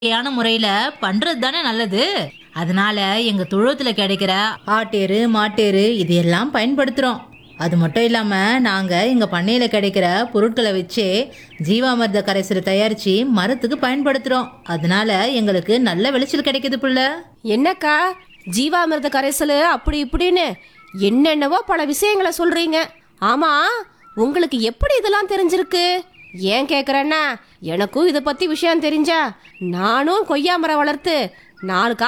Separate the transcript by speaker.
Speaker 1: இயற்கையான முறையில பண்றது தானே நல்லது அதனால எங்க தொழுவத்துல கிடைக்கிற ஆட்டேரு மாட்டேரு இதையெல்லாம் பயன்படுத்துறோம் அது மட்டும் இல்லாம நாங்க எங்க பண்ணையில கிடைக்கிற பொருட்களை வச்சே ஜீவாமிர்த கரைசலை தயாரிச்சு மரத்துக்கு பயன்படுத்துறோம் அதனால எங்களுக்கு நல்ல விளைச்சல் கிடைக்குது புள்ள
Speaker 2: என்னக்கா ஜீவாமிர்த கரைசல் அப்படி இப்படின்னு என்னென்னவோ பல விஷயங்களை சொல்றீங்க ஆமா உங்களுக்கு எப்படி இதெல்லாம் தெரிஞ்சிருக்கு ஏன் கேக்குறேன்னா எனக்கும் இதை பத்தி விஷயம் தெரிஞ்சா நானும் கொய்யா மரம் வளர்த்து நாலு கா